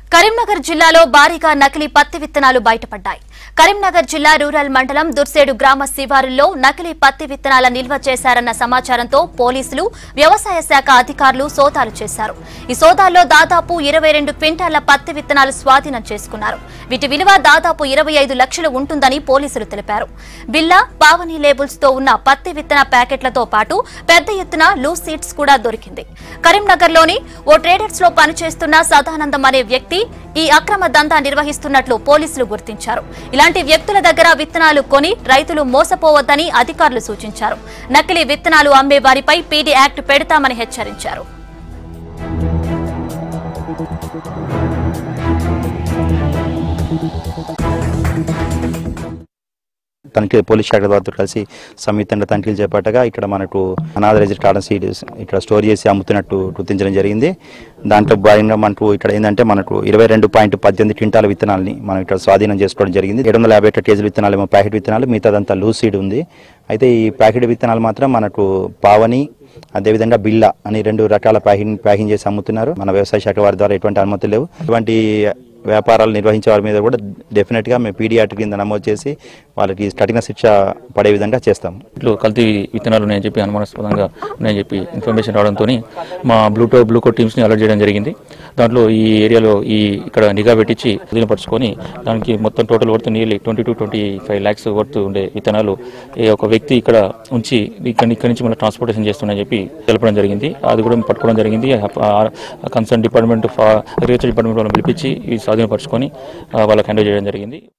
కరీంనగర్ జిల్లాలో భారీగా నకిలీ పత్తి విత్తనాలు బయటపడ్డాయి కరీంనగర్ జిల్లా రూరల్ మండలం దుర్సేడు గ్రామ శివారుల్లో నకిలీ పత్తి విత్తనాల నిల్వ చేశారన్న సమాచారంతో పోలీసులు వ్యవసాయ శాఖ అధికారులు సోదాలు చేశారు ఈ సోదాల్లో దాదాపు ఇరవై రెండు క్వింటాల పత్తి విత్తనాలు స్వాధీనం చేసుకున్నారు వీటి విలువ దాదాపు ఇరవై ఐదు లక్షలు ఉంటుందని పోలీసులు తెలిపారు బిల్లా పావని లేబుల్స్ తో ఉన్న పత్తి విత్తన ప్యాకెట్లతో పాటు పెద్ద ఎత్తున లూస్ సీడ్స్ కూడా దొరికింది కరీంనగర్లోని ఓ ట్రేడర్స్ లో పనిచేస్తున్న సదానందం అనే వ్యక్తి ఈ అక్రమ దందా నిర్వహిస్తున్నట్లు పోలీసులు గుర్తించారు ఇలాంటి వ్యక్తుల దగ్గర విత్తనాలు కొని రైతులు మోసపోవద్దని అధికారులు సూచించారు నకిలీ విత్తనాలు అమ్మే వారిపై పీడీ యాక్ట్ పెడతామని హెచ్చరించారు తనిఖీ పోలీస్ శాఖ వారితో కలిసి సంయుక్తంగా తనిఖీలు చేపట్టగా ఇక్కడ మనకు అనాథరైజ్డ్ కాటన్ సీడ్ ఇక్కడ స్టోర్ చేసి అమ్ముతున్నట్టు గుర్తించడం జరిగింది దాంట్లో భాగంగా మనకు ఇక్కడ ఏంటంటే మనకు ఇరవై రెండు పాయింట్ పద్దెనిమిది క్వింటాల విత్తనాలని మనం ఇక్కడ స్వాధీనం చేసుకోవడం జరిగింది ఏడు వందల యాభై ఒక్క కేజీల విత్తనాలు ఏమో ప్యాకెట్ విత్తనాలు మిగతాదంతా లూజ్ సీడ్ ఉంది అయితే ఈ ప్యాకెట్ విత్తనాలు మాత్రం మనకు పావని అదేవిధంగా బిల్లా అని రెండు రకాల ప్యాకింగ్ ప్యాకింగ్ చేసి అమ్ముతున్నారు మన వ్యవసాయ శాఖ వారి ద్వారా ఎటువంటి అనుమతులు లేవు ఇటువంటి వ్యాపారాలు నిర్వహించే వారి మీద కూడా డెఫినెట్ గా మేము పీడియాట్ కింద నమోదు చేసి వాళ్ళకి కఠిన శిక్ష పడే విధంగా చేస్తాం ఇట్లు కల్తీ విత్తనాలు ఉన్నాయని చెప్పి అనుమానాస్పదంగా ఉన్నాయని చెప్పి ఇన్ఫర్మేషన్ రావడంతో మా బ్లూటో బ్లూకో టీమ్స్ని అలర్ట్ చేయడం జరిగింది దాంట్లో ఈ ఏరియాలో ఈ ఇక్కడ నిఘా పెట్టించి అధీనపరుచుకొని దానికి మొత్తం total worth nearly twenty two twenty five lakhs worth ఉండే విత్తనాలు ఈ ఒక వ్యక్తి ఇక్కడ ఉంచి ఇక్కడ ఇక్కడి నుంచి మళ్ళీ ట్రాన్స్పోర్టేషన్ చేస్తున్నాయని చెప్పి తెలపడం జరిగింది అది కూడా మేము పట్టుకోవడం జరిగింది కన్సర్న్ డిపార్ట్మెంట్ అగ్రికల్చర్ డిపార్ట్మెంట్ వాళ్ళని పిలిపించి ఈ స్వాధీనపరుచుకొని ఆ, వాళ్ళకి హ్యాండిల్ చేయడం జరిగింది